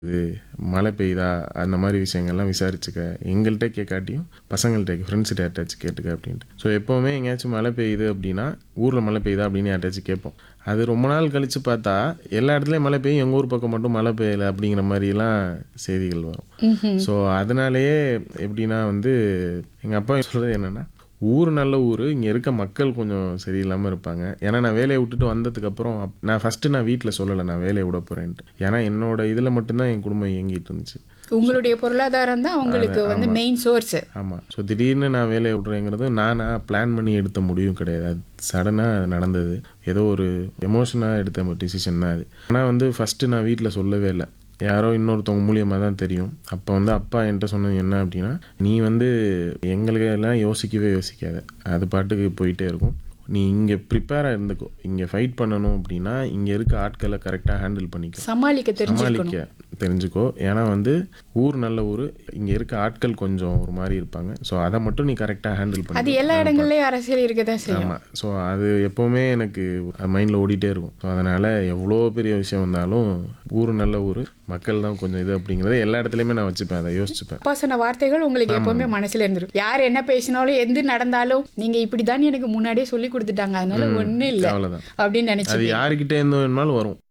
இது மழை பெய்யுதா அந்த மாதிரி விஷயங்கள்லாம் விசாரிச்சுக்க எங்கள்கிட்ட கேட்காட்டியும் பசங்கள்கிட்ட ஃப்ரெண்ட்ஸ்கிட்ட யார்ட்டாச்சும் கேட்டுக்க அப்படின்ட்டு ஸோ எப்போவுமே எங்கேயாச்சும் மழை பெய்யுது அப்படின்னா ஊரில் மழை பெய்யுதா அப்படின்னு யார்ட்டாச்சும் கேட்போம் அது ரொம்ப நாள் கழித்து பார்த்தா எல்லா இடத்துலையும் மழை பெய்யும் எங்கள் ஊர் பக்கம் மட்டும் மழை பெய்யலை அப்படிங்கிற மாதிரிலாம் செய்திகள் வரும் ஸோ அதனாலேயே எப்படின்னா வந்து எங்கள் அப்பா சொல்கிறது என்னென்னா ஊர் நல்ல ஊர் இங்கே இருக்க மக்கள் கொஞ்சம் சரியில்லாமல் இருப்பாங்க ஏன்னா நான் வேலையை விட்டுட்டு வந்ததுக்கப்புறம் அப்- நான் ஃபஸ்ட்டு நான் வீட்டில் சொல்லலை நான் வேலையை விட போகிறேன்ட்டு ஏன்னா என்னோட இதில் மட்டும்தான் என் குடும்பம் இயங்கிட்டு இருந்துச்சு உங்களுடைய பொருளாதாரம் தான் உங்களுக்கு வந்து மெயின் சோர்ஸ் ஆமாம் ஸோ திடீர்னு நான் வேலையை விட்றேங்கிறது நானாக பிளான் பண்ணி எடுத்த முடிவும் கிடையாது அது சடனாக நடந்தது ஏதோ ஒரு எமோஷனாக எடுத்த டிசிஷன் தான் அது ஆனால் வந்து ஃபஸ்ட்டு நான் வீட்டில் சொல்லவே இல்லை யாரோ இன்னொருத்தவங்க மூலியமாக தான் தெரியும் அப்போ வந்து அப்பா என்கிட்ட சொன்னது என்ன அப்படின்னா நீ வந்து எங்களுக்கு எல்லாம் யோசிக்கவே யோசிக்காத அது பாட்டுக்கு போயிட்டே இருக்கும் நீ இங்கே ப்ரிப்பேராக இருந்துக்கோ இங்கே ஃபைட் பண்ணணும் அப்படின்னா இங்கே இருக்க ஆட்களை கரெக்டாக ஹேண்டில் பண்ணிக்கோ சமாளிக்க தெரிஞ்சுக்கணும் சமாளிக்க தெரிஞ்சுக்கோ ஏன்னா வந்து ஊர் நல்ல ஊர் இங்கே இருக்க ஆட்கள் கொஞ்சம் ஒரு மாதிரி இருப்பாங்க ஸோ அதை மட்டும் நீ கரெக்டாக ஹேண்டில் அது பண்ணி எல்லா இடங்கள்லயும் அரசியல் இருக்க தான் செய்யும் ஆமாம் ஸோ அது எப்போவுமே எனக்கு மைண்டில் ஓடிட்டே இருக்கும் ஸோ அதனால் எவ்வளோ பெரிய விஷயம் வந்தாலும் ஊர் நல்ல ஊர் மக்கள் தான் கொஞ்சம் இது அப்படிங்கிறத எல்லா இடத்துலையுமே நான் வச்சுப்பேன் அதை யோசிச்சுப்பேன் அப்பா சொன்ன வார்த்தைகள் உங்களுக்கு எப்பவுமே மனசுல இருந்துரும் யார் என்ன பேசினாலும் எது நடந்தாலும் நீங்க இப்படிதான் எனக்கு முன்னாடியே சொல்லி கொடுத்துட்டாங்க அதனால ஒண்ணும் இல்ல அவ்வளோதான் அப்படின்னு நினைச்சு அது யாருக்கிட்டே இருந்து வேணுமாலும் வரும்